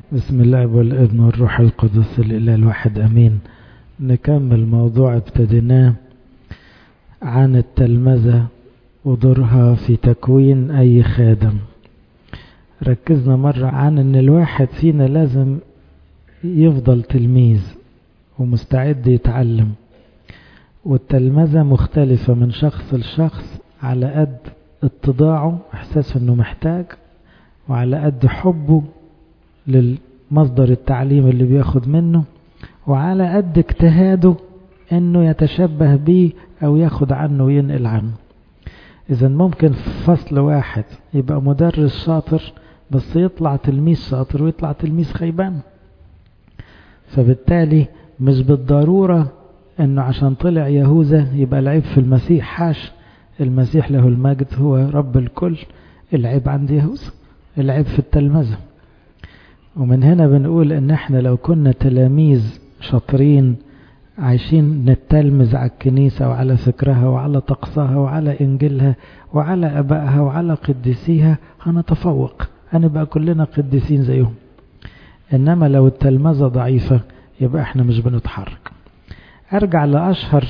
بسم الله والابن والروح القدس الإله الواحد أمين نكمل موضوع ابتديناه عن التلمذة ودورها في تكوين أي خادم ركزنا مرة عن أن الواحد فينا لازم يفضل تلميذ ومستعد يتعلم والتلمذة مختلفة من شخص لشخص على قد اتضاعه احساسه انه محتاج وعلى قد حبه للمصدر التعليم اللي بياخد منه وعلى قد اجتهاده انه يتشبه بيه او ياخد عنه وينقل عنه اذا ممكن في فصل واحد يبقى مدرس شاطر بس يطلع تلميذ شاطر ويطلع تلميذ خيبان فبالتالي مش بالضرورة انه عشان طلع يهوذا يبقى العيب في المسيح حاش المسيح له المجد هو رب الكل العيب عند يهوذا العيب في التلمذة ومن هنا بنقول ان احنا لو كنا تلاميذ شاطرين عايشين نتلمذ على الكنيسة وعلى فكرها وعلى طقسها وعلى إنجيلها وعلى أبائها وعلى قديسيها هنتفوق هنبقى كلنا قديسين زيهم إنما لو التلمذة ضعيفة يبقى احنا مش بنتحرك أرجع لأشهر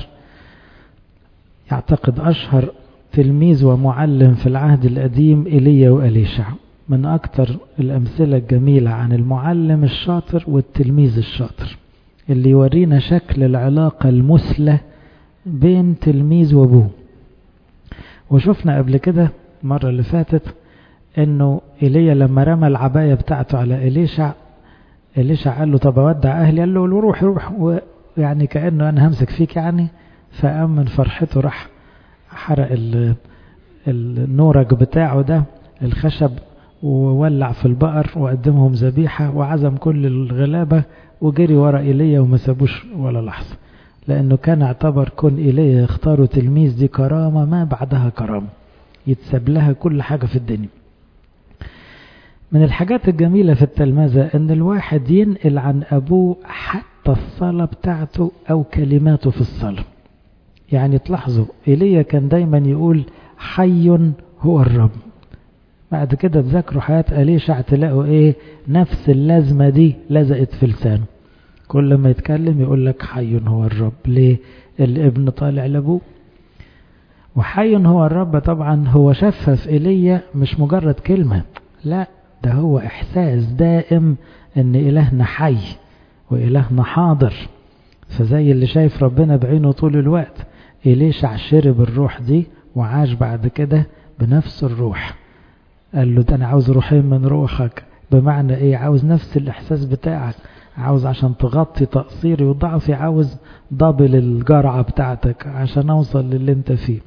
يعتقد أشهر تلميذ ومعلم في العهد القديم إيليا وأليشع من أكثر الأمثلة الجميلة عن المعلم الشاطر والتلميذ الشاطر اللي يورينا شكل العلاقة المثلى بين تلميذ وابوه وشفنا قبل كده المرة اللي فاتت انه ايليا لما رمى العباية بتاعته على اليشع اليشع قال له طب اودع اهلي قال له روح روح يعني كأنه انا همسك فيك يعني فقام من فرحته راح حرق النورج بتاعه ده الخشب وولع في البقر وقدمهم ذبيحة وعزم كل الغلابة وجري ورا إيليا وما سابوش ولا لحظة لأنه كان اعتبر كون إيليا يختاروا تلميذ دي كرامة ما بعدها كرامة يتساب لها كل حاجة في الدنيا من الحاجات الجميلة في التلمذة أن الواحد ينقل عن أبوه حتى الصلاة بتاعته أو كلماته في الصلاة يعني تلاحظوا إيليا كان دايما يقول حي هو الرب بعد كده تذكروا حياة أليشع تلاقوا ايه نفس اللازمة دي لزقت في لسانه كل ما يتكلم يقول لك حي هو الرب ليه الابن طالع لابوه وحي هو الرب طبعا هو شفف إيليا مش مجرد كلمة لا ده هو إحساس دائم ان إلهنا حي وإلهنا حاضر فزي اللي شايف ربنا بعينه طول الوقت إليشع شرب الروح دي وعاش بعد كده بنفس الروح قال له ده انا عاوز روحين من روحك بمعنى ايه عاوز نفس الاحساس بتاعك عاوز عشان تغطي تقصيري وضعفي عاوز دبل الجرعة بتاعتك عشان اوصل للي انت فيه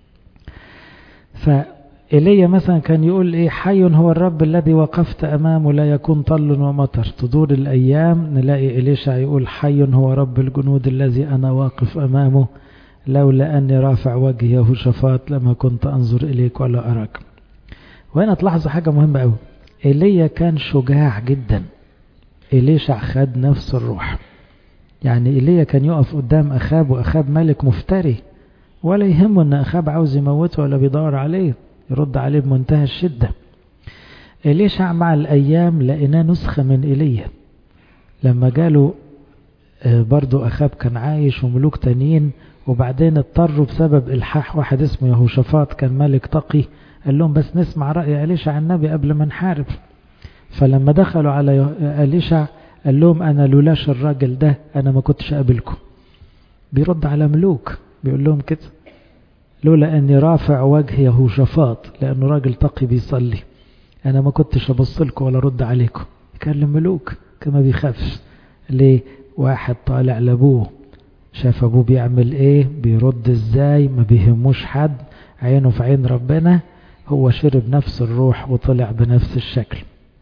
فإيليا مثلا كان يقول ايه حي هو الرب الذي وقفت امامه لا يكون طل ومطر تدور الايام نلاقي إليشع يقول حي هو رب الجنود الذي انا واقف امامه لولا اني رافع وجهي يهوشافاط لما كنت انظر اليك ولا اراك وهنا تلاحظوا حاجة مهمة قوي ايليا كان شجاع جدا إليشع خد نفس الروح يعني إيليا كان يقف قدام أخاب وأخاب ملك مفتري ولا يهمه أن أخاب عاوز يموته ولا بيدور عليه يرد عليه بمنتهى الشدة إليشع مع الأيام لقيناه نسخة من إيليا لما جاله برضو أخاب كان عايش وملوك تانيين وبعدين اضطروا بسبب إلحاح واحد اسمه يهوشافاط كان ملك تقي قال لهم بس نسمع رأي أليشع النبي قبل ما نحارب فلما دخلوا على أليشع قال لهم أنا لولاش الراجل ده أنا ما كنتش قابلكم بيرد على ملوك بيقول لهم كده لولا أني رافع وجه يهوشافاط لأنه راجل تقي بيصلي أنا ما كنتش أبص لكم ولا رد عليكم يكلم ملوك كما بيخافش ليه واحد طالع لأبوه شاف أبوه بيعمل إيه بيرد إزاي ما بيهموش حد عينه في عين ربنا هو شرب نفس الروح وطلع بنفس الشكل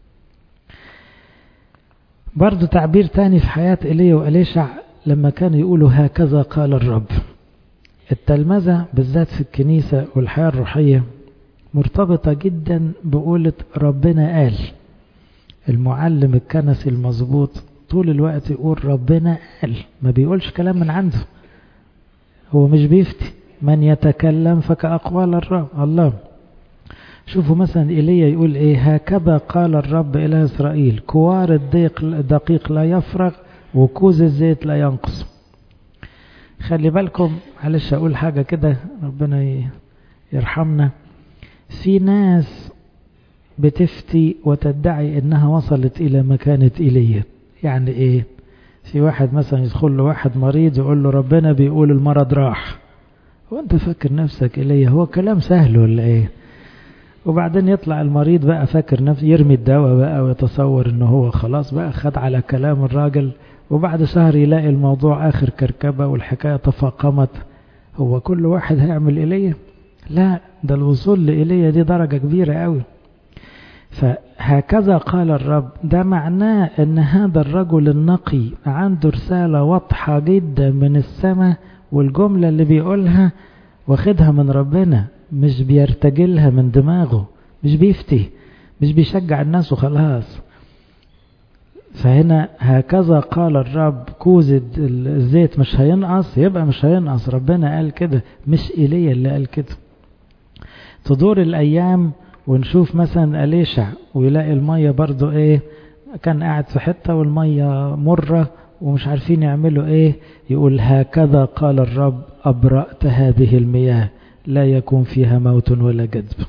برضو تعبير تاني في حياة إيليا وإليشع لما كانوا يقولوا هكذا قال الرب التلمذة بالذات في الكنيسة والحياة الروحية مرتبطة جدا بقولة ربنا قال المعلم الكنسي المظبوط طول الوقت يقول ربنا قال ما بيقولش كلام من عنده هو مش بيفتي من يتكلم فكأقوال الرب الله شوفوا مثلا إيليا يقول إيه هكذا قال الرب إلى إسرائيل كوار الدقيق, الدقيق لا يفرغ وكوز الزيت لا ينقص خلي بالكم معلش أقول حاجة كده ربنا يرحمنا في ناس بتفتي وتدعي إنها وصلت إلى مكانة إيليا يعني إيه في واحد مثلا يدخل له واحد مريض يقول له ربنا بيقول المرض راح وانت فاكر نفسك إليه هو كلام سهل ولا ايه وبعدين يطلع المريض بقى فاكر نفسه يرمي الدواء بقى ويتصور انه هو خلاص بقى خد على كلام الراجل وبعد شهر يلاقي الموضوع اخر كركبة والحكاية تفاقمت هو كل واحد هيعمل إليه لا ده الوصول لإليه دي درجة كبيرة قوي فهكذا قال الرب ده معناه ان هذا الرجل النقي عنده رسالة واضحة جدا من السماء والجملة اللي بيقولها واخدها من ربنا مش بيرتجلها من دماغه مش بيفتي مش بيشجع الناس وخلاص فهنا هكذا قال الرب كوز الزيت مش هينقص يبقى مش هينقص ربنا قال كده مش إيليا اللي قال كده تدور الأيام ونشوف مثلا أليشع ويلاقي المية برضو ايه كان قاعد في حتة والمية مرة ومش عارفين يعملوا ايه يقول هكذا قال الرب أبرأت هذه المياه لا يكون فيها موت ولا جذب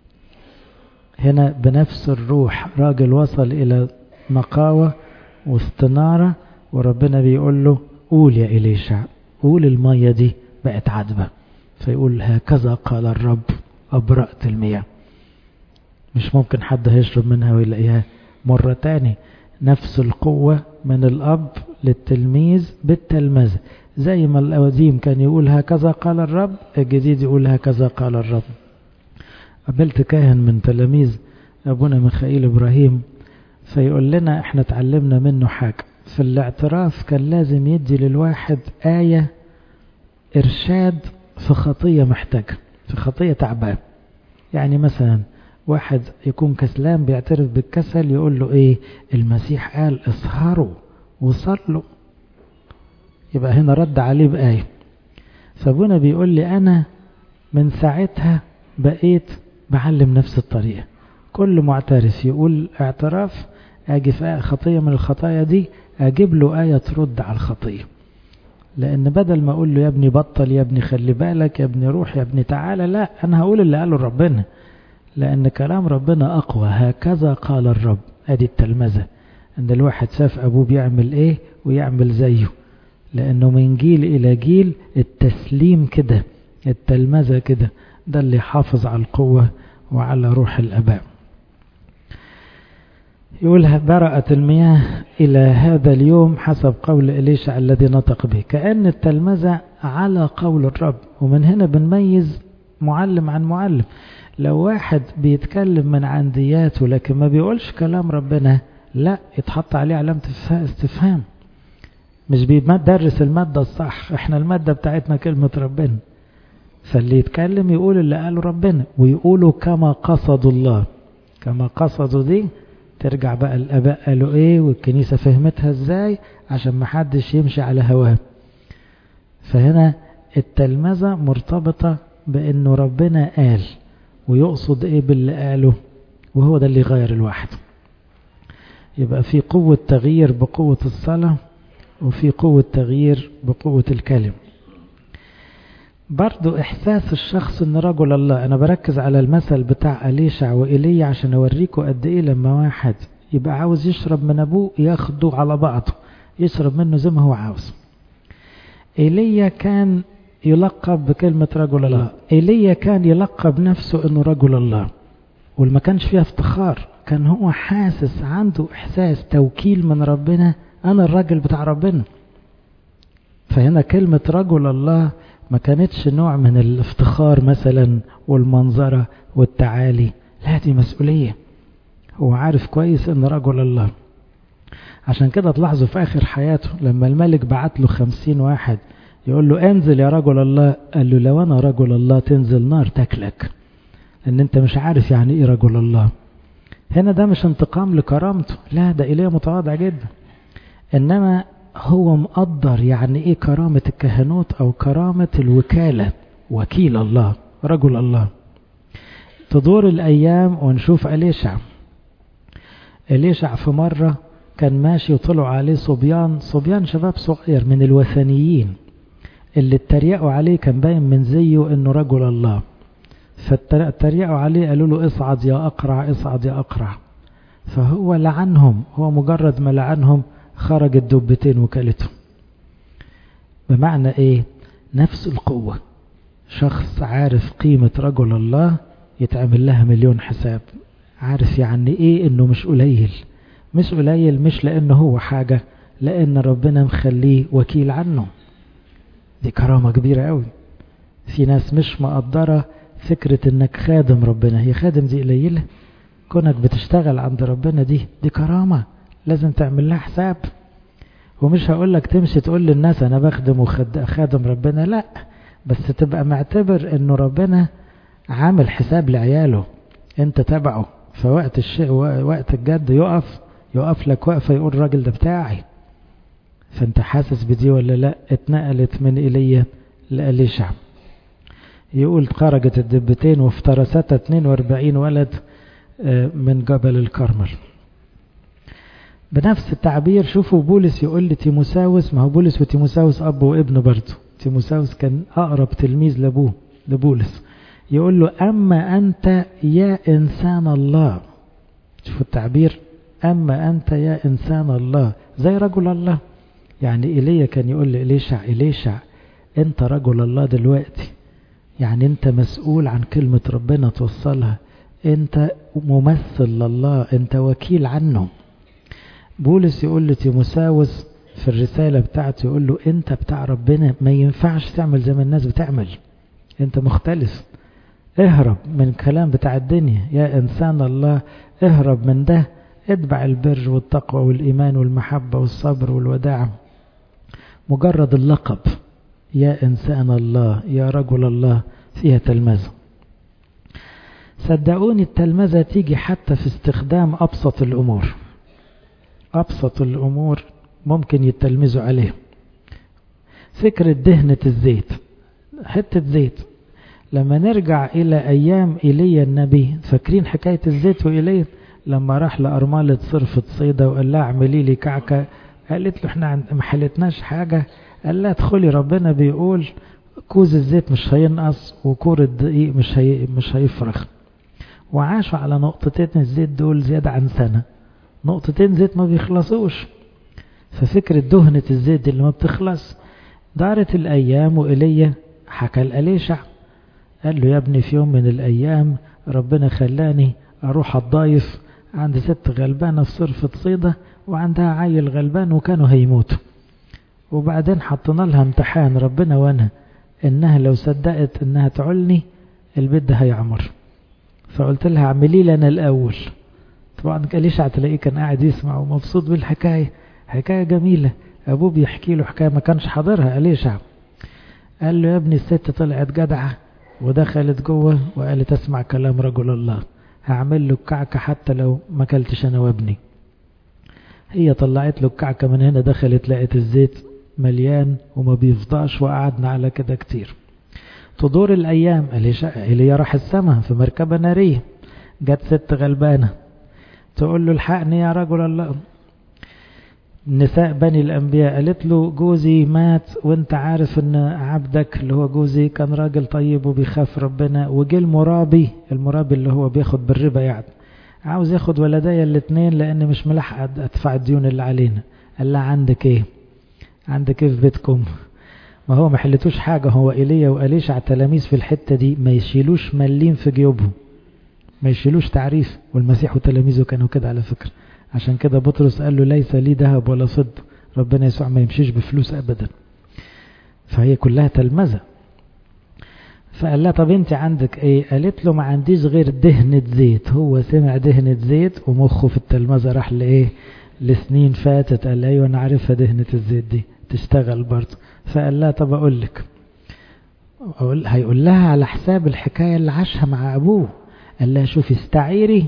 هنا بنفس الروح راجل وصل إلى نقاوة واستنارة وربنا بيقول له قول يا إليشع قول المية دي بقت عذبة فيقول هكذا قال الرب أبرأت المياه مش ممكن حد هيشرب منها ويلاقيها مرة تاني نفس القوة من الأب للتلميذ بالتلمذة زي ما القديم كان يقول هكذا قال الرب الجديد يقول هكذا قال الرب قابلت كاهن من تلاميذ أبونا ميخائيل إبراهيم فيقول لنا احنا اتعلمنا منه حاجة في الاعتراف كان لازم يدي للواحد آية إرشاد في خطية محتاجة في خطية تعبان يعني مثلا واحد يكون كسلان بيعترف بالكسل يقول له ايه المسيح قال اسهروا وصلوا يبقى هنا رد عليه بآية فابونا بيقول لي انا من ساعتها بقيت بعلم نفس الطريقة كل معترف يقول اعتراف اجي في خطية من الخطايا دي اجيب له آية ترد على الخطية لان بدل ما اقول له يا ابني بطل يا ابني خلي بالك يا ابني روح يا ابني تعالى لا انا هقول اللي قاله ربنا لأن كلام ربنا أقوى هكذا قال الرب أدي التلمذة أن الواحد شاف أبوه بيعمل إيه ويعمل زيه لأنه من جيل إلى جيل التسليم كده التلمذة كده ده اللي حافظ على القوة وعلى روح الأباء يقول برأت المياه إلى هذا اليوم حسب قول إليشع الذي نطق به كأن التلمذة على قول الرب ومن هنا بنميز معلم عن معلم لو واحد بيتكلم من عندياته لكن ما بيقولش كلام ربنا لا يتحط عليه علامة استفهام مش بيدرس المادة الصح احنا المادة بتاعتنا كلمة ربنا فاللي يتكلم يقول اللي قاله ربنا ويقولوا كما قصدوا الله كما قصدوا دي ترجع بقى الاباء قالوا ايه والكنيسة فهمتها ازاي عشان ما حدش يمشي على هواه فهنا التلمذة مرتبطة بانه ربنا قال ويقصد ايه باللي قاله وهو ده اللي يغير الواحد يبقى في قوة تغيير بقوة الصلاة وفي قوة تغيير بقوة الكلم برضو إحساس الشخص إن رجل الله أنا بركز على المثل بتاع أليشع وإيليا عشان أوريكم قد إيه لما واحد يبقى عاوز يشرب من أبوه ياخده على بعضه يشرب منه زي ما هو عاوز إيليا كان يلقب بكلمة رجل الله إيليا كان يلقب نفسه أنه رجل الله والما كانش فيها افتخار كان هو حاسس عنده إحساس توكيل من ربنا أنا الراجل بتاع ربنا فهنا كلمة رجل الله ما كانتش نوع من الافتخار مثلا والمنظرة والتعالي لا دي مسؤولية هو عارف كويس ان رجل الله عشان كده تلاحظوا في آخر حياته لما الملك بعت له خمسين واحد يقول له انزل يا رجل الله قال له لو انا رجل الله تنزل نار تاكلك لان انت مش عارف يعني ايه رجل الله هنا ده مش انتقام لكرامته لا ده إليه متواضع جدا انما هو مقدر يعني ايه كرامة الكهنوت او كرامة الوكالة وكيل الله رجل الله تدور الأيام ونشوف أليشع أليشع في مرة كان ماشي وطلعوا عليه صبيان صبيان شباب صغير من الوثنيين اللي اتريقوا عليه كان باين من زيه انه رجل الله فاتريقوا عليه قالوا له اصعد يا اقرع اصعد يا اقرع فهو لعنهم هو مجرد ما لعنهم خرج الدبتين وكلتهم بمعنى ايه نفس القوة شخص عارف قيمة رجل الله يتعمل لها مليون حساب عارف يعني ايه انه مش قليل مش قليل مش لانه هو حاجة لان ربنا مخليه وكيل عنه دي كرامة كبيرة قوي في ناس مش مقدرة فكرة انك خادم ربنا هي خادم دي قليلة كونك بتشتغل عند ربنا دي دي كرامة لازم تعمل لها حساب ومش هقول لك تمشي تقول للناس انا بخدم وخادم ربنا لا بس تبقى معتبر انه ربنا عامل حساب لعياله انت تبعه فوقت الشيء وقت الجد يقف يقف لك وقفه يقول الراجل ده بتاعي فانت حاسس بدي ولا لا اتنقلت من ايليا لأليشع يقول خرجت الدبتين وافترستها 42 ولد من جبل الكرمل بنفس التعبير شوفوا بولس يقول لتيموساوس ما هو بولس وتيموساوس اب وابن برضه تيموساوس كان اقرب تلميذ لابوه لبولس يقول له اما انت يا انسان الله شوفوا التعبير اما انت يا انسان الله زي رجل الله يعني ايليا كان يقول لإليشع إليشع انت رجل الله دلوقتي يعني انت مسؤول عن كلمة ربنا توصلها انت ممثل لله انت وكيل عنه بولس يقول لتيموساوس في الرسالة بتاعته يقول له انت بتاع ربنا ما ينفعش تعمل زي ما الناس بتعمل انت مختلف اهرب من كلام بتاع الدنيا يا انسان الله اهرب من ده اتبع البر والتقوى والإيمان والمحبة والصبر والوداع مجرد اللقب يا إنسان الله يا رجل الله فيها تلمذة صدقوني التلمذة تيجي حتى في استخدام أبسط الأمور أبسط الأمور ممكن يتلمذوا عليه فكرة دهنة الزيت حتة زيت لما نرجع إلى أيام إيليا النبي فاكرين حكاية الزيت وإيليا لما راح لأرملة صرفة صيدة وقال لها اعملي لي كعكة قالت له احنا ما حلتناش حاجة قال لها ادخلي ربنا بيقول كوز الزيت مش هينقص وكور الدقيق مش هي مش هيفرخ وعاشوا على نقطتين الزيت دول زيادة عن سنة نقطتين زيت ما بيخلصوش ففكرة دهنة الزيت دي اللي ما بتخلص دارت الأيام وإليا حكى الأليشع قال له يا ابني في يوم من الأيام ربنا خلاني أروح الضايف عند ست غلبانة في صرفة صيدة وعندها عيل غلبان وكانوا هيموتوا وبعدين حطينا لها امتحان ربنا وانا انها لو صدقت انها تعلني البيت ده هيعمر فقلت لها اعملي لي انا الاول طبعا ليش هتلاقيه كان قاعد يسمع ومبسوط بالحكايه حكايه جميله ابوه بيحكي له حكايه ما كانش حاضرها ليش قال له يا ابني الست طلعت جدعه ودخلت جوه وقالت اسمع كلام رجل الله هعمل له الكعكه حتى لو ما اكلتش انا وابني هي طلعت له الكعكه من هنا دخلت لقت الزيت مليان وما بيفضاش وقعدنا على كده كتير تدور الأيام اللي راح السماء في مركبة نارية جت ست غلبانة تقول له الحقني يا رجل الله نساء بني الأنبياء قالت له جوزي مات وانت عارف ان عبدك اللي هو جوزي كان راجل طيب وبيخاف ربنا وجه المرابي المرابي اللي هو بياخد بالربا يعني عاوز ياخد ولدايا الاثنين لان مش ملحق ادفع الديون اللي علينا قال لها عندك ايه عندك ايه في بيتكم ما هو ما حلتوش حاجة هو إيليا وأليشع تلاميذ في الحتة دي ما يشيلوش مليم في جيوبهم ما يشيلوش تعريف والمسيح وتلاميذه كانوا كده على فكرة عشان كده بطرس قال له ليس لي ذهب ولا فضة ربنا يسوع ما يمشيش بفلوس أبدا فهي كلها تلمذة فقال لها طب انت عندك ايه قالت له ما عنديش غير دهنة زيت هو سمع دهنة زيت ومخه في التلمذة راح لايه لسنين فاتت قال ايوه انا عارفها دهنة الزيت دي تشتغل برضه فقال لها طب اقول لك أقول هيقول لها على حساب الحكاية اللي عاشها مع ابوه قال لها شوفي استعيري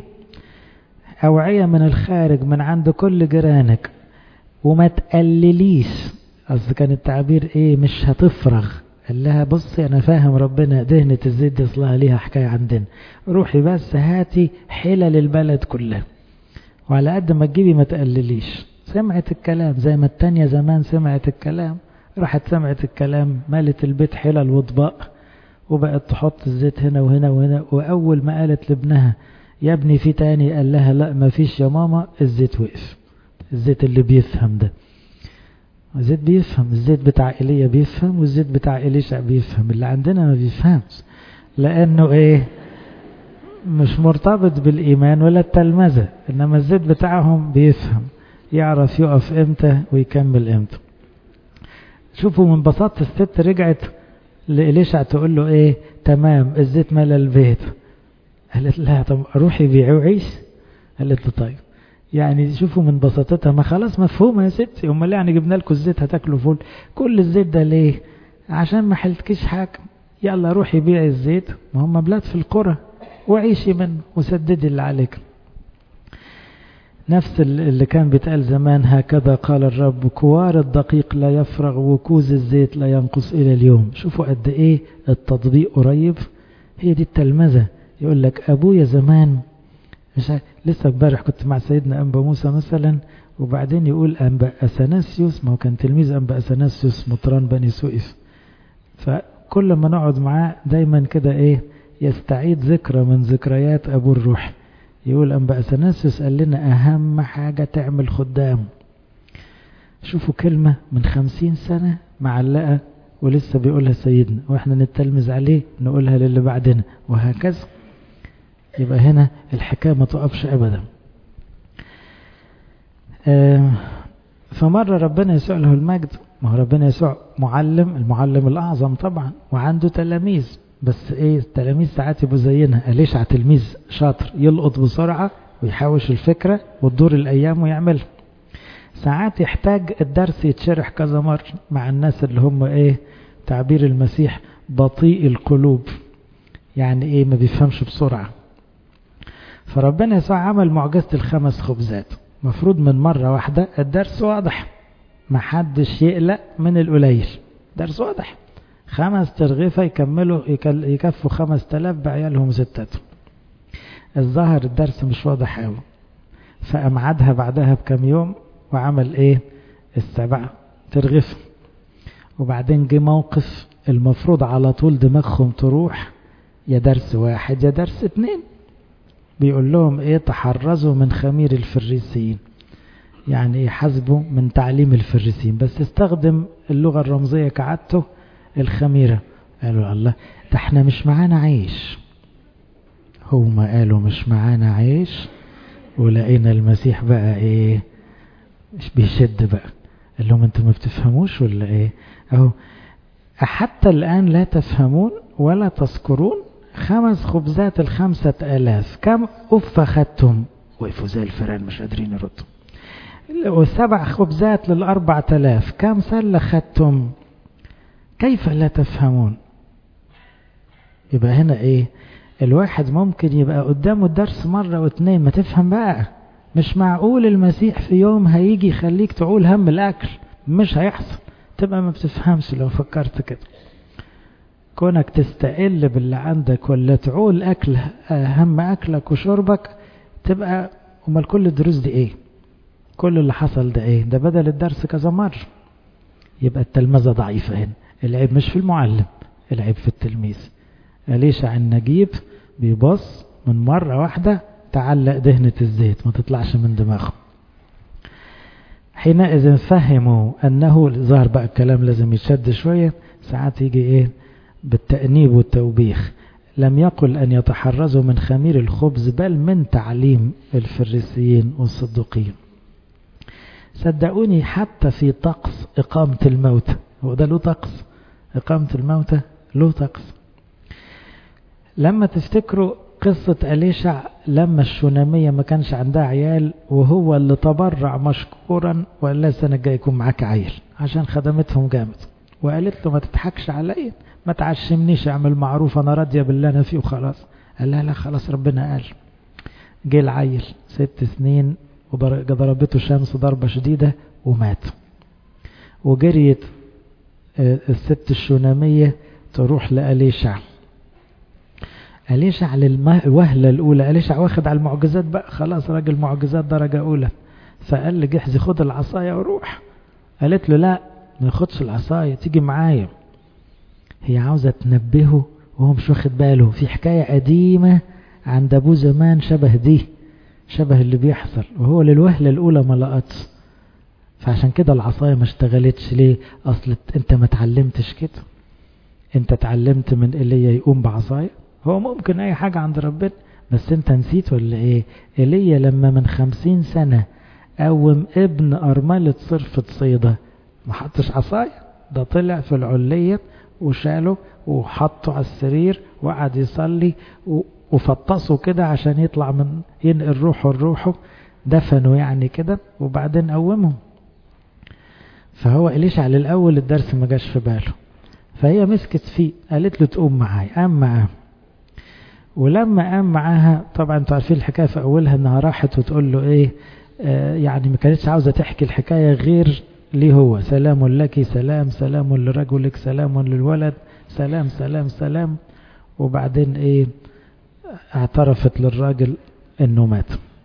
اوعية من الخارج من عند كل جيرانك وما تقلليش قصدي كان التعبير ايه مش هتفرغ قال لها بصي أنا فاهم ربنا دهنة الزيت دي أصلها ليها حكاية عندنا روحي بس هاتي حلل البلد كلها وعلى قد ما تجيبي ما تقلليش سمعت الكلام زي ما التانية زمان سمعت الكلام راحت سمعت الكلام مالت البيت حلل واطباق وبقت تحط الزيت هنا وهنا وهنا وأول ما قالت لابنها يا ابني في تاني قال لها لا ما فيش يا ماما الزيت وقف الزيت اللي بيفهم ده الزيت بيفهم الزيت بتاع ايليا بيفهم والزيت بتاع إليشع بيفهم اللي عندنا ما بيفهمش لأنه ايه مش مرتبط بالإيمان ولا التلمذة إنما الزيت بتاعهم بيفهم يعرف يقف امتى ويكمل امتى شوفوا من بساطة الست رجعت لإليشع تقول له ايه تمام الزيت ملا البيت قالت لها طب روحي بيعي وعيش قالت له طيب يعني شوفوا من بساطتها ما خلاص مفهومة يا ستي امال يعني جبنا لكم الزيت هتاكلوا فول كل الزيت ده ليه عشان ما حلتكيش حاجة يلا روحي بيعي الزيت ما هم بلاد في القرى وعيشي منه وسددي اللي عليك نفس اللي كان بيتقال زمان هكذا قال الرب كوار الدقيق لا يفرغ وكوز الزيت لا ينقص إلى اليوم شوفوا قد إيه التطبيق قريب هي دي التلمذة يقول لك أبويا زمان مش لسه امبارح كنت مع سيدنا أنبا موسى مثلا وبعدين يقول أنبا أثناسيوس ما هو كان تلميذ أنبا أثناسيوس مطران بني سوئف فكل ما نقعد معاه دايما كده إيه يستعيد ذكرى من ذكريات أبو الروح يقول أنبا أثناسيوس قال لنا أهم حاجة تعمل خدام شوفوا كلمة من خمسين سنة معلقة ولسه بيقولها سيدنا وإحنا نتلمز عليه نقولها للي بعدنا وهكذا يبقى هنا الحكاية ما تقفش أبدا فمرة ربنا يسوع له المجد ما هو ربنا يسوع معلم المعلم الأعظم طبعا وعنده تلاميذ بس ايه التلاميذ ساعات يبقوا زينا أليشع تلميذ شاطر يلقط بسرعة ويحاوش الفكرة وتدور الأيام ويعمل ساعات يحتاج الدرس يتشرح كذا مرة مع الناس اللي هم ايه تعبير المسيح بطيء القلوب يعني ايه ما بيفهمش بسرعة فربنا يسوع عمل معجزة الخمس خبزات مفروض من مرة واحدة الدرس واضح ما حدش يقلق من القليل درس واضح خمس ترغيفة يكملوا يكفوا خمس تلاف بعيالهم ستاتهم الظاهر الدرس مش واضح قوي فقام عادها بعدها بكم يوم وعمل ايه السبع ترغيفة وبعدين جه موقف المفروض على طول دماغهم تروح يا درس واحد يا درس اتنين بيقول لهم ايه تحرزوا من خمير الفريسيين يعني ايه حسبوا من تعليم الفريسيين بس استخدم اللغة الرمزية كعادته الخميرة قالوا الله ده احنا مش معانا عيش هما قالوا مش معانا عيش ولقينا المسيح بقى ايه مش بيشد بقى قال لهم انتوا ما بتفهموش ولا ايه اهو حتى الان لا تفهمون ولا تذكرون خمس خبزات الخمسة الاف كم اف خدتم وقفوا زي الفيران مش قادرين يردوا وسبع خبزات للاربع تلاف كم سلة خدتم كيف لا تفهمون يبقى هنا ايه الواحد ممكن يبقى قدامه الدرس مرة واتنين ما تفهم بقى مش معقول المسيح في يوم هيجي يخليك تعول هم الاكل مش هيحصل تبقى ما بتفهمش لو فكرت كده كونك تستقل باللي عندك ولا تعول اكل هم اكلك وشربك تبقى امال كل الدروس دي ايه كل اللي حصل ده ايه ده بدل الدرس كذا مرة يبقى التلمذة ضعيفة هنا العيب مش في المعلم العيب في التلميذ أليشع النجيب بيبص من مرة واحدة تعلق دهنة الزيت ما تطلعش من دماغه حينئذ فهموا أنه ظهر بقى الكلام لازم يشد شوية ساعات يجي إيه بالتأنيب والتوبيخ لم يقل أن يتحرزوا من خمير الخبز بل من تعليم الفريسيين والصدقين صدقوني حتى في طقس إقامة الموت هو ده له طقس إقامة الموتى له طقس لما تفتكروا قصة أليشع لما الشونامية ما كانش عندها عيال وهو اللي تبرع مشكورا وقال لها السنة الجاية يكون معاك عيل عشان خدمتهم جامد وقالت له ما تضحكش عليا ما تعشمنيش اعمل معروف انا راضية بالله انا فيه وخلاص قال لها لا خلاص ربنا قال جه العيل ست سنين وضربته شمس ضربة شديدة ومات وجريت الست الشونامية تروح لأليشع أليشع للوهلة الأولى أليشع واخد على المعجزات بقى خلاص راجل معجزات درجة أولى فقال لجحزي خد العصاية وروح قالت له لا ما ياخدش العصاية تيجي معايا هي عاوزة تنبهه وهو مش واخد باله في حكاية قديمة عند أبوه زمان شبه دي شبه اللي بيحصل وهو للوهلة الأولى ما لقطش فعشان كده العصاية ما اشتغلتش ليه أصل انت ما اتعلمتش كده انت اتعلمت من ايليا يقوم بعصاية هو ممكن اي حاجة عند ربنا بس انت نسيت ولا ايه ايليا لما من خمسين سنة قوم ابن ارملة صرفة صيدة ما حطش عصاية ده طلع في العلية وشاله وحطه على السرير وقعد يصلي وفطسه كده عشان يطلع من ينقل روحه لروحه دفنوا يعني كده وبعدين قومهم فهو إليشع للأول الدرس ما جاش في باله فهي مسكت فيه قالت له تقوم معايا قام معاه ولما قام معاها طبعا انتوا عارفين الحكايه في اولها انها راحت وتقول له ايه آه يعني ما كانتش عاوزه تحكي الحكايه غير ليه هو سلام لك سلام سلام لرجلك سلام للولد سلام سلام سلام وبعدين ايه اعترفت للراجل انه مات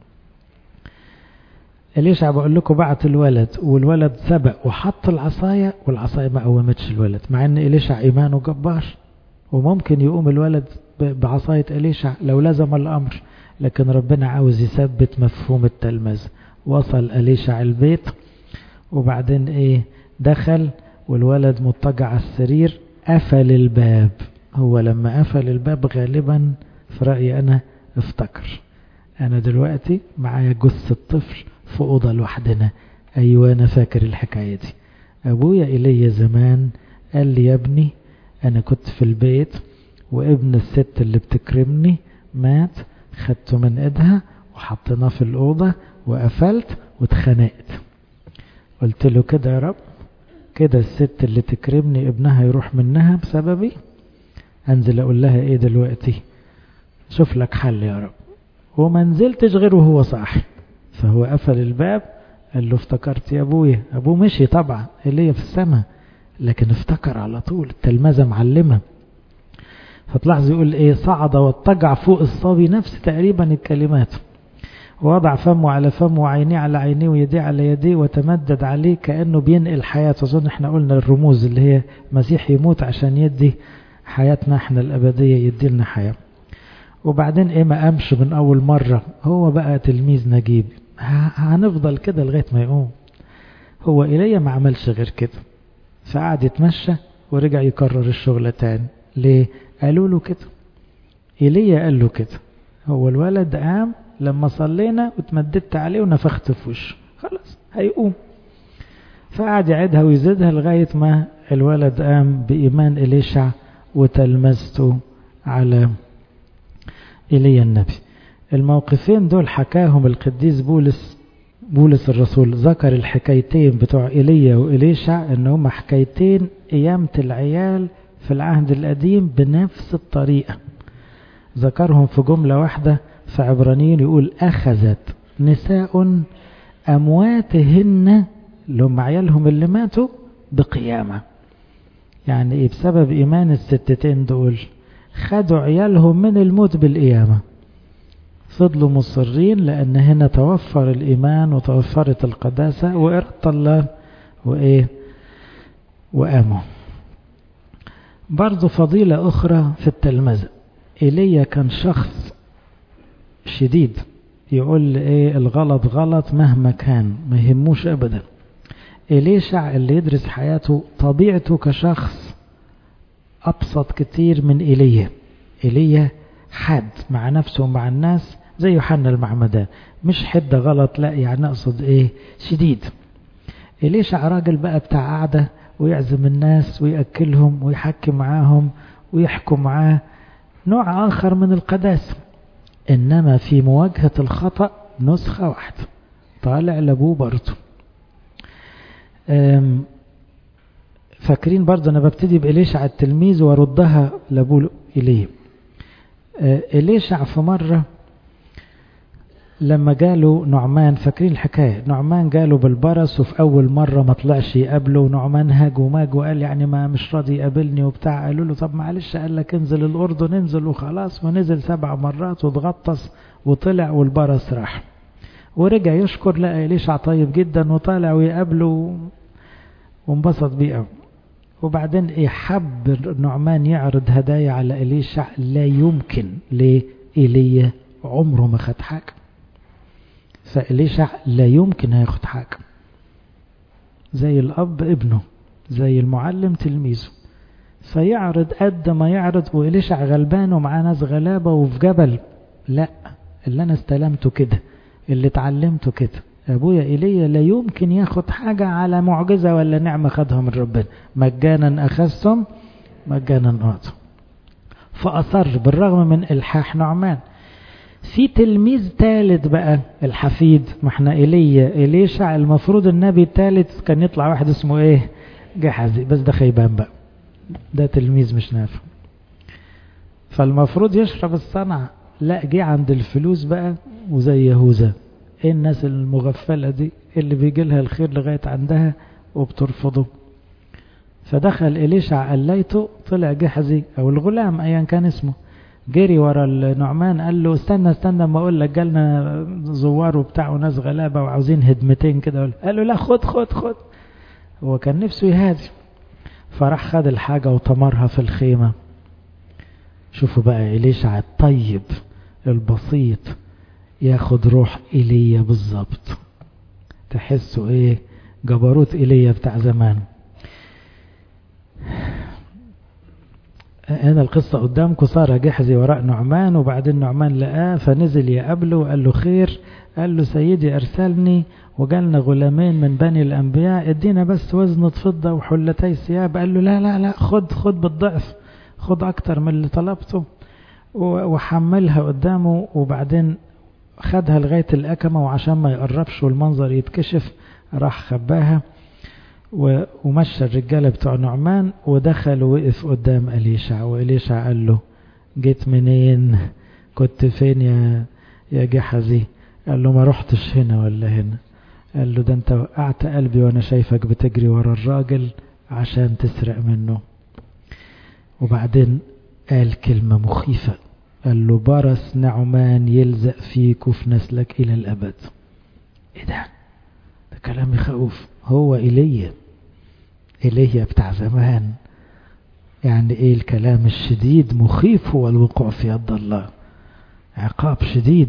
إليشع بقول لكم بعت الولد والولد سبق وحط العصاية والعصاية ما قومتش الولد مع ان إليشع إيمانه جبار وممكن يقوم الولد بعصاية إليشع لو لزم الأمر لكن ربنا عاوز يثبت مفهوم التلمذة وصل إليشع البيت وبعدين ايه دخل والولد مضطجع على السرير قفل الباب هو لما قفل الباب غالبا في رأيي أنا افتكر أنا دلوقتي معايا جثة طفل في أوضة لوحدنا أيوة أنا فاكر الحكاية دي أبويا إلي زمان قال لي يا ابني أنا كنت في البيت وابن الست اللي بتكرمني مات خدته من ايدها وحطيناه في الأوضة وقفلت واتخنقت قلت له كده يا رب كده الست اللي تكرمني ابنها يروح منها بسببي انزل اقول لها ايه دلوقتي شوف لك حل يا رب وما نزلتش غير وهو صاحي فهو قفل الباب قال له افتكرت يا ابويا ابوه مشي طبعا اللي في السماء لكن افتكر على طول التلمذة معلمة فتلاحظ يقول ايه صعد واضطجع فوق الصبي نفس تقريبا الكلمات ووضع فمه على فمه وعينيه على عينيه ويديه على يديه وتمدد عليه كأنه بينقل حياته أظن احنا قلنا الرموز اللي هي مسيح يموت عشان يدي حياتنا احنا الأبدية يدي لنا حياة وبعدين ايه ما قامش من أول مرة هو بقى تلميذ نجيب هنفضل كده لغاية ما يقوم هو إلي ما عملش غير كده فقعد يتمشى ورجع يكرر الشغلة تاني ليه قالوا له كده إيليا قال له كده هو الولد قام لما صلينا وتمددت عليه ونفخت في وشه خلاص هيقوم فقعد يعيدها ويزيدها لغاية ما الولد قام بإيمان إليشع وتلمذته على إلي النبي الموقفين دول حكاهم القديس بولس بولس الرسول ذكر الحكايتين بتوع إيليا وإليشع ان هما حكايتين قيامة العيال في العهد القديم بنفس الطريقة ذكرهم في جملة واحدة في عبرانيين يقول أخذت نساء أمواتهن اللي هم عيالهم اللي ماتوا بقيامة يعني إيه بسبب إيمان الستتين دول خدوا عيالهم من الموت بالقيامة فضلوا مصرين لأن هنا توفر الإيمان وتوفرت القداسة وإرادة الله وإيه وقاموا برضو فضيلة أخرى في التلمذة إيليا كان شخص شديد يقول إيه الغلط غلط مهما كان ما يهموش أبدا إليشع اللي يدرس حياته طبيعته كشخص أبسط كتير من إيليا إيليا حد مع نفسه ومع الناس زي يوحنا المعمدان مش حدة غلط لا يعني أقصد إيه شديد إليشع راجل بقى بتاع قعدة ويعزم الناس ويأكلهم ويحكي معاهم ويحكوا معاه نوع آخر من القداسة إنما في مواجهة الخطأ نسخة واحدة طالع لأبوه برضه فاكرين برضه أنا ببتدي بإليشع التلميذ وردها لأبوه إليه إليشع في مرة لما جاله نعمان فاكرين الحكاية نعمان جاله بالبرص وفي أول مرة ما طلعش يقابله ونعمان هاج وماج وقال يعني ما مش راضي يقابلني وبتاع قالوا له طب معلش قال لك انزل الأردن انزل وخلاص ونزل سبع مرات واتغطس وطلع والبرص راح ورجع يشكر لقى إليشع طيب جدا وطالع ويقابله وانبسط بيه قوي وبعدين ايه حب نعمان يعرض هدايا على إليشع لا يمكن ليه إيليا عمره ما خد حاجة فإليشع لا يمكن هياخد حاجة زي الأب ابنه زي المعلم تلميذه فيعرض قد ما يعرض وإليشع غلبان ومعاه ناس غلابة وفي جبل لا اللي أنا استلمته كده اللي اتعلمته كده أبويا إيليا لا يمكن ياخد حاجة على معجزة ولا نعمة خدها من ربنا مجانا أخذتم مجانا أعطوا فأصر بالرغم من إلحاح نعمان في تلميذ ثالث بقى الحفيد ما احنا ايليا إليشع المفروض النبي الثالث كان يطلع واحد اسمه ايه جحزي بس ده خيبان بقى ده تلميذ مش نافع فالمفروض يشرب الصنعة لا جه عند الفلوس بقى وزي يهوذا ايه الناس المغفلة دي اللي بيجي لها الخير لغاية عندها وبترفضه فدخل إليشع قليته طلع جحزي او الغلام ايا كان اسمه جري ورا النعمان قال له استنى استنى ما اقول لك جالنا زوار وبتاع وناس غلابه وعاوزين هدمتين كده قال له لا خد خد خد هو كان نفسه يهادي فراح خد الحاجه وطمرها في الخيمه شوفوا بقى إليشع الطيب البسيط ياخد روح ايليا بالظبط تحسوا ايه جبروت ايليا بتاع زمان هنا القصة قدامكم صار جحزي وراء نعمان وبعدين نعمان لقاه فنزل يقابله وقال له خير قال له سيدي أرسلني وجالنا غلامين من بني الأنبياء ادينا بس وزنة فضة وحلتي ثياب قال له لا لا لا خد خد بالضعف خد أكتر من اللي طلبته وحملها قدامه وبعدين خدها لغاية الأكمة وعشان ما يقربش والمنظر يتكشف راح خباها ومشى الرجالة بتوع نعمان ودخل ووقف قدام أليشع وإليشع قال له جيت منين كنت فين يا يا جحزي قال له ما رحتش هنا ولا هنا قال له ده انت وقعت قلبي وانا شايفك بتجري ورا الراجل عشان تسرق منه وبعدين قال كلمة مخيفة قال له برس نعمان يلزق فيك وفي نسلك إلى الأبد إيه ده ده كلام يخوف هو إيليا إيليا بتاع زمان يعني إيه الكلام الشديد مخيف هو الوقوع في يد الله عقاب شديد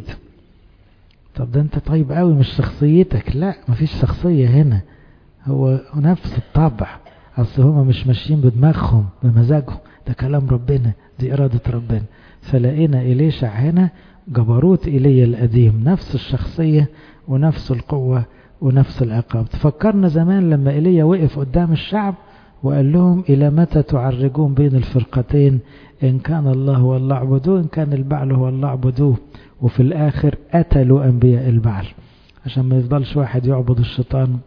طب ده انت طيب قوي مش شخصيتك لا مفيش شخصية هنا هو نفس الطبع اصل هما مش ماشيين بدماغهم بمزاجهم ده كلام ربنا دي إرادة ربنا فلقينا إليشع هنا جبروت إيليا القديم نفس الشخصية ونفس القوة ونفس العقاب تفكرنا زمان لما إيليا وقف قدام الشعب وقال لهم إلى متى تعرجون بين الفرقتين إن كان الله هو الله اعبدوه إن كان البعل هو الله اعبدوه وفي الآخر قتلوا أنبياء البعل عشان ما يفضلش واحد يعبد الشيطان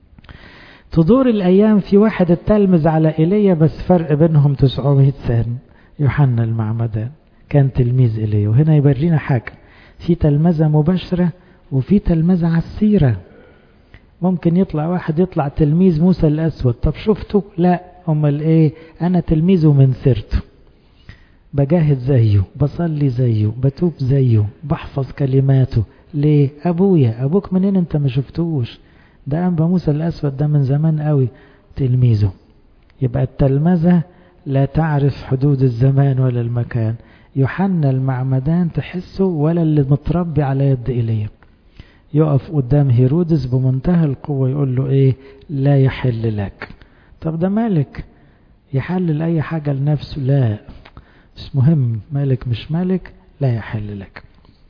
تدور الأيام في واحد التلمذ على إيليا بس فرق بينهم 900 سنة يوحنا المعمدان كان تلميذ إيليا وهنا يبرينا حاجة في تلمذة مباشرة وفي تلمذة على السيرة ممكن يطلع واحد يطلع تلميذ موسى الأسود طب شفته لا امال ايه انا تلميذه من سيرته بجاهد زيه بصلي زيه بتوب زيه بحفظ كلماته ليه ابويا ابوك منين انت ما شفتوش ده انبا موسى الاسود ده من زمان قوي تلميذه يبقى التلمذة لا تعرف حدود الزمان ولا المكان يوحنا المعمدان تحسه ولا اللي متربي على يد ايليا يقف قدام هيرودس بمنتهى القوة يقول له ايه لا يحل لك طب ده مالك يحلل اي حاجة لنفسه لا مش مهم مالك مش مالك لا يحل لك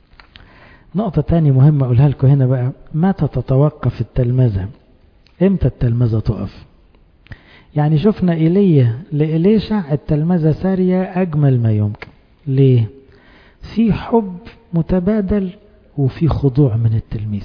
نقطة تانية مهمة أقولها لكم هنا بقى متى تتوقف التلمذة امتى التلمذة تقف يعني شفنا إيليا لإليشع التلمذة سارية أجمل ما يمكن ليه في حب متبادل وفي خضوع من التلميذ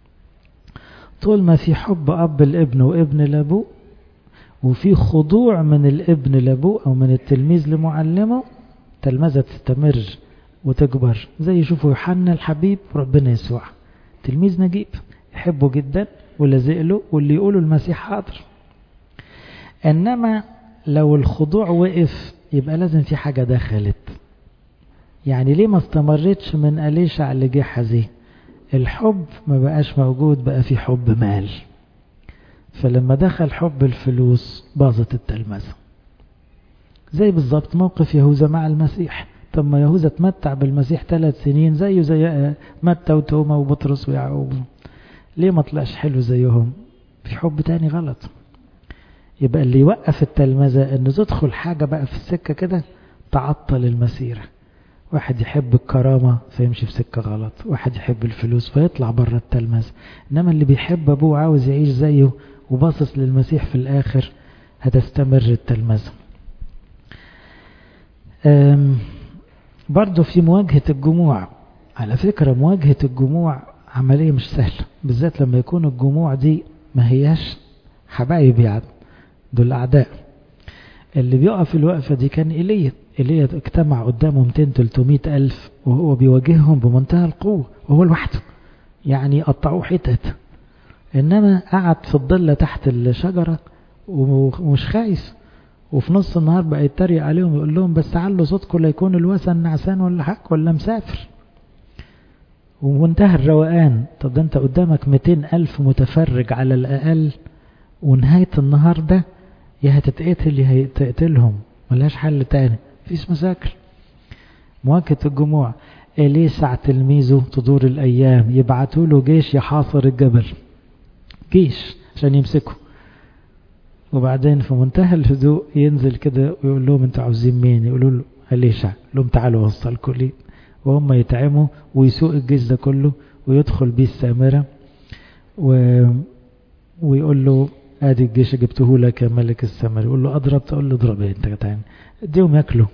طول ما في حب أب الابن وابن لأبوه وفي خضوع من الابن لأبوه أو من التلميذ لمعلمه تلمذة تستمر وتكبر زي يشوفوا يوحنا الحبيب وربنا يسوع تلميذ نجيب يحبه جدا ولازق له واللي يقوله المسيح حاضر انما لو الخضوع وقف يبقى لازم في حاجة دخلت يعني ليه ما استمرتش من أليشع لجحزي الحب ما بقاش موجود بقى في حب مال فلما دخل حب الفلوس باظت التلمذة زي بالظبط موقف يهوذا مع المسيح طب ما يهوذا اتمتع بالمسيح ثلاث سنين زيه زي متى وتوما وبطرس ويعقوب ليه ما طلعش حلو زيهم في حب تاني غلط يبقى اللي يوقف التلمذة ان تدخل حاجة بقى في السكة كده تعطل المسيرة واحد يحب الكرامة فيمشي في سكة غلط واحد يحب الفلوس فيطلع بره التلمذة انما اللي بيحب ابوه عاوز يعيش زيه وباصص للمسيح في الاخر هتستمر التلمذة برضه في مواجهة الجموع على فكرة مواجهة الجموع عملية مش سهلة بالذات لما يكون الجموع دي ما هياش حبايب يعني دول أعداء اللي بيقف الوقفة دي كان إيليا إيليا اجتمع قدامه 200-300 ألف وهو بيواجههم بمنتهى القوة وهو لوحده يعني قطعوه حتت إنما قعد في الظلة تحت الشجرة ومش خايف وفي نص النهار بقى يتريق عليهم يقول لهم بس علوا صوتكم لا يكون الوثن نعسان ولا حق ولا مسافر ومنتهى الروقان طب ده انت قدامك 200 ألف متفرج على الأقل ونهاية النهار ده يا هتتقتل يا هتقتلهم ملهاش حل تاني مفيش مشاكل مواجهة الجموع إليسع تلميذه تدور الأيام يبعتوا له جيش يحاصر الجبل جيش عشان يمسكه وبعدين في منتهى الهدوء ينزل كده ويقول لهم انتوا عاوزين مين يقولوا له أليشع لهم تعالوا وصلكم لي وهم يتعموا ويسوق الجيش ده كله ويدخل بيه السامرة و... ويقول له ادي الجيش جبته لك يا ملك السماء يقول له اضرب تقول له اضرب انت يعني اديهم ياكلوا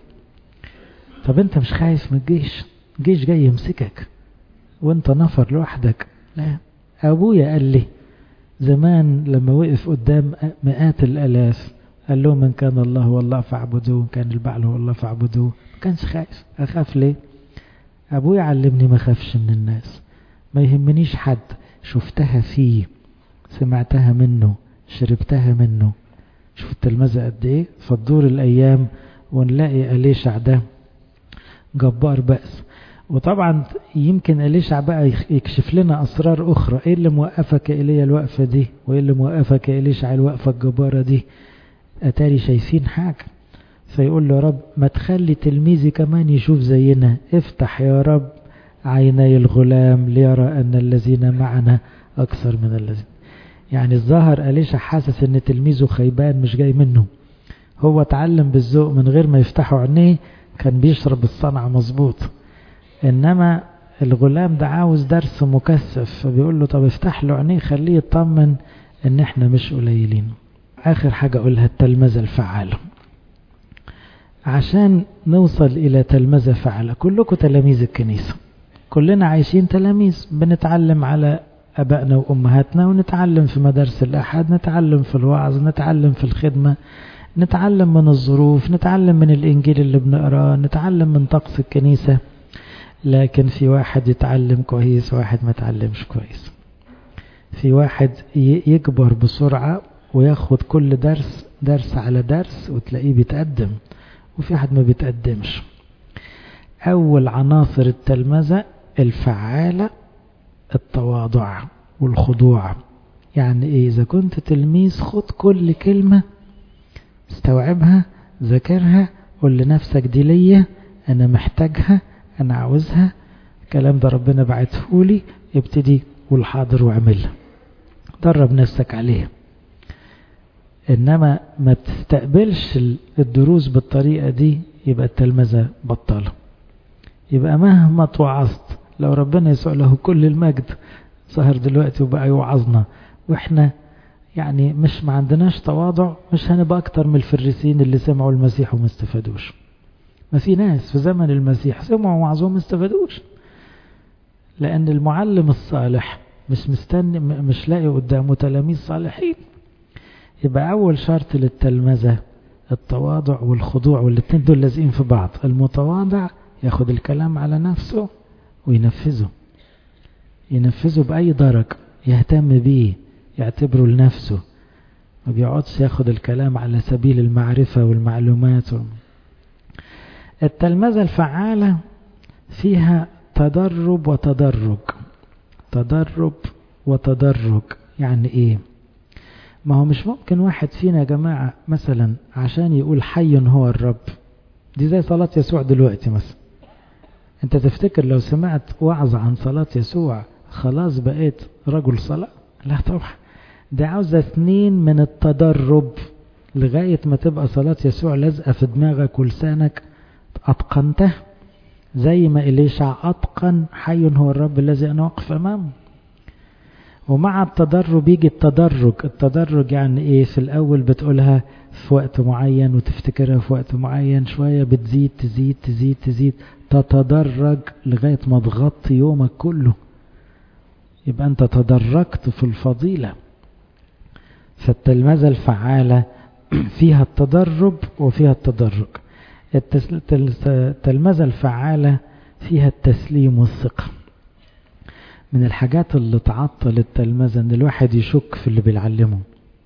طب انت مش خايف من الجيش الجيش جاي يمسكك وانت نفر لوحدك لا ابويا قال لي زمان لما وقف قدام مئات الالاف قال لهم من كان الله هو الله فاعبدوه كان البعل هو الله فاعبدوه ما كانش خايف اخاف ليه ابويا علمني ما اخافش من الناس ما يهمنيش حد شفتها فيه سمعتها منه شربتها منه شوف التلمذة قد ايه فتدور الايام ونلاقي اليشع ده جبار بأس وطبعا يمكن اليشع بقى يكشف لنا اسرار اخرى ايه اللي موقفك الي الوقفة دي وايه اللي موقفك اليشع الوقفة الجبارة دي اتاري شايفين حاجة فيقول له يا رب ما تخلي تلميذي كمان يشوف زينا افتح يا رب عيني الغلام ليرى ان الذين معنا اكثر من الذين يعني الظاهر أليشا حاسس ان تلميذه خيبان مش جاي منه هو اتعلم بالذوق من غير ما يفتحوا عينيه كان بيشرب الصنعة مظبوط انما الغلام ده عاوز درس مكثف فبيقول له طب افتح له عينيه خليه يطمن ان احنا مش قليلين اخر حاجة اقولها التلمذة الفعالة عشان نوصل الى تلمذة فعالة كلكم تلاميذ الكنيسة كلنا عايشين تلاميذ بنتعلم على أبائنا وأمهاتنا ونتعلم في مدارس الأحد نتعلم في الوعظ نتعلم في الخدمة نتعلم من الظروف نتعلم من الإنجيل اللي بنقراه نتعلم من طقس الكنيسة لكن في واحد يتعلم كويس واحد ما يتعلمش كويس في واحد يكبر بسرعة وياخد كل درس درس على درس وتلاقيه بيتقدم وفي واحد ما بيتقدمش أول عناصر التلمذة الفعالة التواضع والخضوع يعني ايه اذا كنت تلميذ خد كل كلمة استوعبها ذاكرها قول لنفسك دي ليا انا محتاجها انا عاوزها الكلام ده ربنا بعتهولي ابتدي قول حاضر واعملها درب نفسك عليها انما ما تستقبلش الدروس بالطريقة دي يبقى التلمذة بطلة يبقى مهما توعظت لو ربنا يسوع له كل المجد ظهر دلوقتي وبقى يوعظنا واحنا يعني مش ما عندناش تواضع مش هنبقى اكتر من الفريسين اللي سمعوا المسيح وما استفادوش ما في ناس في زمن المسيح سمعوا وعظوه ما استفادوش لان المعلم الصالح مش مستني مش لاقي قدامه تلاميذ صالحين يبقى اول شرط للتلمذة التواضع والخضوع والاتنين دول لازقين في بعض المتواضع ياخد الكلام على نفسه وينفذه ينفذه بأي درجة يهتم بيه يعتبره لنفسه ما بيقعدش ياخد الكلام على سبيل المعرفة والمعلومات التلمذة الفعالة فيها تدرب وتدرج تدرب وتدرج يعني ايه ما هو مش ممكن واحد فينا يا جماعة مثلا عشان يقول حي هو الرب دي زي صلاة يسوع دلوقتي مثلا انت تفتكر لو سمعت وعظ عن صلاة يسوع خلاص بقيت رجل صلاة لا طبعا دي عاوزة سنين من التدرب لغاية ما تبقى صلاة يسوع لازقة في دماغك ولسانك أتقنته زي ما إليشع أتقن حي هو الرب الذي أنا واقف أمامه ومع التدرب يجي التدرج التدرج يعني ايه في الاول بتقولها في وقت معين وتفتكرها في وقت معين شوية بتزيد تزيد تزيد تزيد تتدرج لغاية ما تغطي يومك كله يبقى انت تدرجت في الفضيلة فالتلمذة الفعالة فيها التدرب وفيها التدرج التلمذة الفعالة فيها التسليم والثقة من الحاجات اللي تعطل التلمذة ان الواحد يشك في اللي بيعلمه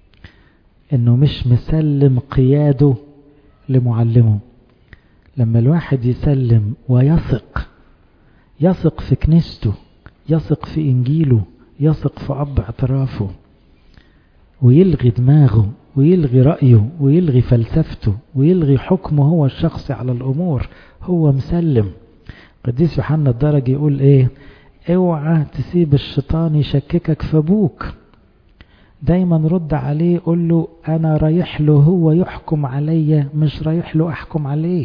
انه مش مسلم قياده لمعلمه لما الواحد يسلم ويثق يثق في كنيسته يثق في انجيله يثق في اب اعترافه ويلغي دماغه ويلغي رأيه ويلغي فلسفته ويلغي حكمه هو الشخصي على الأمور هو مسلم قديس يوحنا الدرج يقول ايه اوعى تسيب الشيطان يشككك في ابوك دايما رد عليه قول له انا رايح له هو يحكم عليا مش رايح له احكم عليه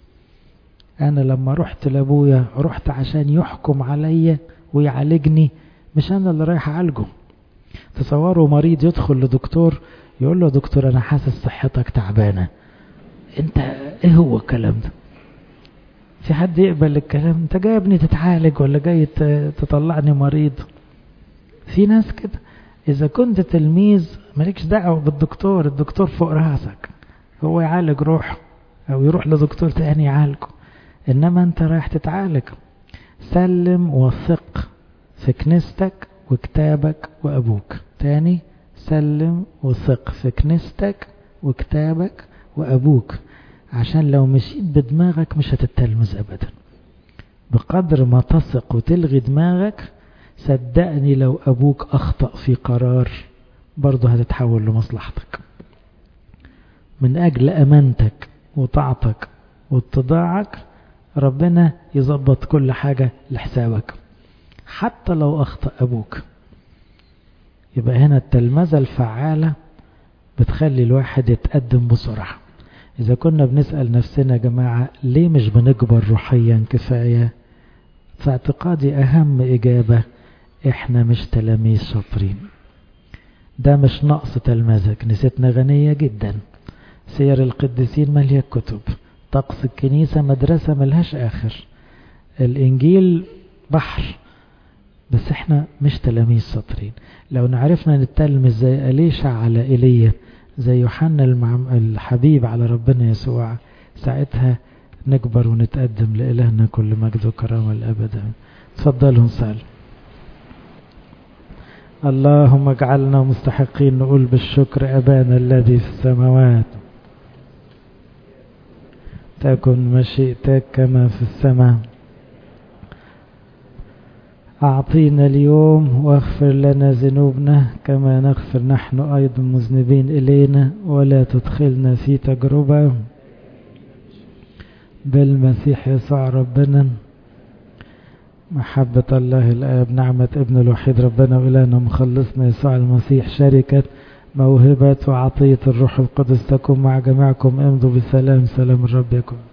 انا لما رحت لابويا رحت عشان يحكم عليا ويعالجني مش انا اللي رايح اعالجه تصوروا مريض يدخل لدكتور يقول له دكتور انا حاسس صحتك تعبانه انت ايه هو الكلام ده في حد يقبل الكلام انت جاي ابني تتعالج ولا جاي تطلعني مريض في ناس كده اذا كنت تلميذ مالكش دعوه بالدكتور الدكتور فوق راسك هو يعالج روحه او يروح لدكتور تاني يعالجه انما انت رايح تتعالج سلم وثق في كنيستك وكتابك وابوك تاني سلم وثق في كنيستك وكتابك وابوك عشان لو مشيت بدماغك مش هتتلمذ ابدا بقدر ما تثق وتلغي دماغك صدقني لو ابوك اخطأ في قرار برضه هتتحول لمصلحتك من اجل امانتك وطاعتك واتضاعك ربنا يظبط كل حاجة لحسابك حتى لو اخطأ ابوك يبقى هنا التلمذة الفعالة بتخلي الواحد يتقدم بسرعة إذا كنا بنسأل نفسنا يا جماعة ليه مش بنكبر روحيا كفاية في اعتقادي أهم إجابة إحنا مش تلاميذ شاطرين ده مش نقص تلمذة كنيستنا غنية جدا سير القديسين مالية كتب طقس الكنيسة مدرسة ملهاش آخر الإنجيل بحر بس احنا مش تلاميذ شاطرين لو نعرفنا نتلمذ زي أليشع على إيليا زي يوحنا الحبيب على ربنا يسوع ساعتها نكبر ونتقدم لإلهنا كل مجد وكرامة الأبد تفضلوا نسأل اللهم اجعلنا مستحقين نقول بالشكر أبانا الذي في السماوات تكن مشيئتك كما في السماء أعطينا اليوم واغفر لنا ذنوبنا كما نغفر نحن أيضا مذنبين إلينا ولا تدخلنا في تجربة بالمسيح يسوع ربنا محبة الله الآب نعمة ابن الوحيد ربنا وإلهنا مخلصنا يسوع المسيح شركة موهبة وعطية الروح القدس تكون مع جميعكم امضوا بسلام سلام الرب يكون